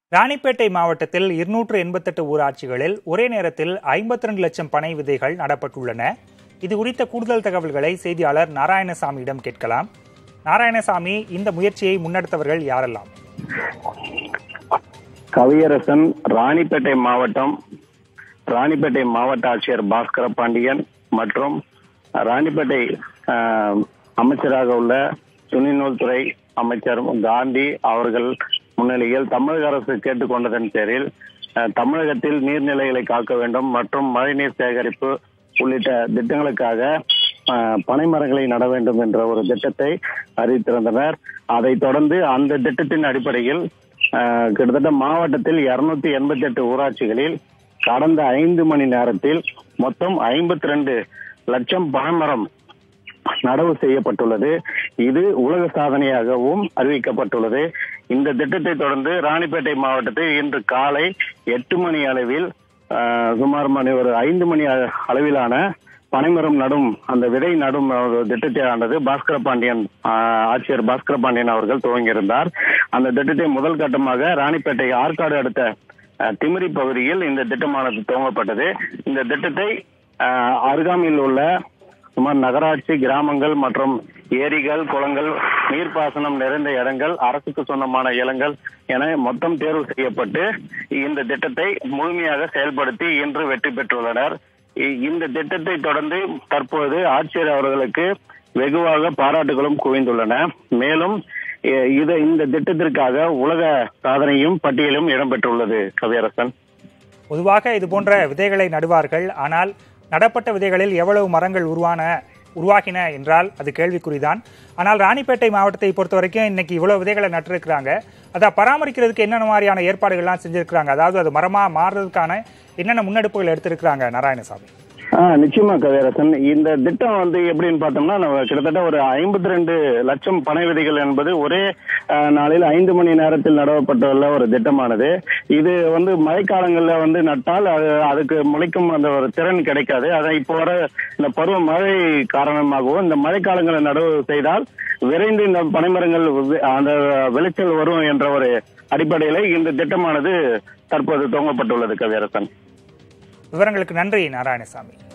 ராணிப்பேட்டை மாவட்டத்தில் இருநூற்று எண்பத்தெட்டு ஊராட்சிகளில் ஒரே நேரத்தில் ஐம்பத்தி ரெண்டு லட்சம் பனை விதைகள் நடப்பட்டுள்ளன இது குறித்த கூடுதல் தகவல்களை செய்தியாளர் நாராயணசாமியிடம் கேட்கலாம் நாராயணசாமி இந்த முயற்சியை முன்னெடுத்தவர்கள் யாரெல்லாம் கவியரசன் ராணிப்பேட்டை மாவட்டம் ராணிப்பேட்டை மாவட்ட ஆட்சியர் பாஸ்கர பாண்டியன் மற்றும் ராணிப்பேட்டை ஆஹ், அமைச்சராக உள்ள துணிநூல்துறை அமைச்சர் காந்தி அவர்கள் முன்னிலையில் தமிழக அரசு கேட்டுக்கொண்டதன் பேரில் ஆஹ், தமிழகத்தில் நீர்நிலைகளை காக்க வேண்டும் மற்றும் மழைநீர் சேகரிப்பு உள்ளிட்ட திட்டங்களுக்காக ஆஹ், பனை மரங்களை நட வேண்டும் என்ற ஒரு திட்டத்தை அறிவித்திருந்தனர் அதைத் தொடர்ந்து அந்த திட்டத்தின் அடிப்படையில் ஆஹ், கிட்டத்தட்ட மாவட்டத்தில் இருநூத்தி எண்பத்தி எட்டு ஊராட்சிகளில் கடந்த ஐந்து மணி நேரத்தில் மொத்தம் ஐம்பத்தி ரெண்டு லட்சம் பனைமரம் நடவு செய்யப்பட்டுள்ளது இது உலக சாதனையாகவும் அறிவிக்கப்பட்டுள்ளது இந்த திட்டத்தை தொடர்ந்து ராணிப்பேட்டை மாவட்டத்தில் இன்று காலை எட்டு மணி அளவில் ஆஹ், சுமார் மணி ஒரு ஐந்து மணி அ- அளவிலான பனைமரம் நடும் அந்த விதை நடும் ஒரு திட்டத்தை ஆனது பாஸ்கர பாண்டியன் ஆஹ், ஆட்சியர் பாஸ்கர பாண்டியன் அவர்கள் துவங்கியிருந்தார் அந்த திட்டத்தை முதல் கட்டமாக ராணிப்பேட்டை ஆற்காடு அடுத்த அஹ், திமிரி பகுதியில் இந்த திட்டமானது துவங்கப்பட்டது இந்த திட்டத்தை அஹ், அருகாமையில் உள்ள சுமார் நகராட்சி கிராமங்கள் மற்றும் ஏரிகள் குளங்கள் நீர்ப்பாசனம் நிறைந்த இடங்கள் அரசுக்கு சொந்தமான இடங்கள் என மொத்தம் தேர்வு செய்யப்பட்டு இந்த திட்டத்தை முழுமையாக செயல்படுத்தி இன்று வெற்றி பெற்றுள்ளனர் இ- இந்த திட்டத்தை தொடர்ந்து தற்போது ஆட்சியர் அவர்களுக்கு வெகுவாக பாராட்டுகளும் குவிந்துள்ளன மேலும் இ- இது இந்த திட்டத்திற்காக உலக சாதனையும் பட்டியலும் இடம்பெற்றுள்ளது கவியரசன் பொதுவாக இது போன்ற விதைகளை நடுவார்கள் ஆனால் நடப்பட்ட விதைகளில் எவ்வளவு மரங்கள் உருவான உருவாகின என்றால் அது கேள்விக்குறிதான் ஆனால் ராணிப்பேட்டை மாவட்டத்தை பொறுத்த வரைக்கும் இன்னைக்கு இவ்வளவு விதைகளை நட்டிருக்கிறாங்க அதை பராமரிக்கிறதுக்கு என்னென்ன மாதிரியான ஏற்பாடுகள்லாம் செஞ்சிருக்கிறாங்க அதாவது அது மரமா மாறுறதுக்கான என்னென்ன முன்னெடுப்புகள் எடுத்திருக்கிறாங்க நாராயணசாமி ஆ, நிச்சயமா கவியரசன் இந்த திட்டம் வந்து எப்படின்னு பார்த்தோம்னா நம்ம கிட்டத்தட்ட ஒரு ஐம்பத்தி ரெண்டு லட்சம் பனை விதைகள் என்பது ஒரே ஆ, நாளில் ஐந்து மணி நேரத்தில் நடவப்பட்டுள்ள ஒரு திட்டமானது இது வந்து மழைக்காலங்களில் வந்து நட்டால் அது அதுக்கு முளைக்கும் அந்த ஒரு திறன் கிடைக்காது அதை இப்போ வர இந்த பருவ மழை காரணமாகவும் இந்த மழைக்காலங்களில் நடவு செய்தால் விரைந்து இந்த பனைமரங்கள் வி- அந்த விளைச்சல் வரும் என்ற ஒரு அடிப்படையில் இந்த திட்டமானது தற்போது துவங்கப்பட்டுள்ளது கவியரசன் விவரங்களுக்கு நன்றி நாராயணசாமி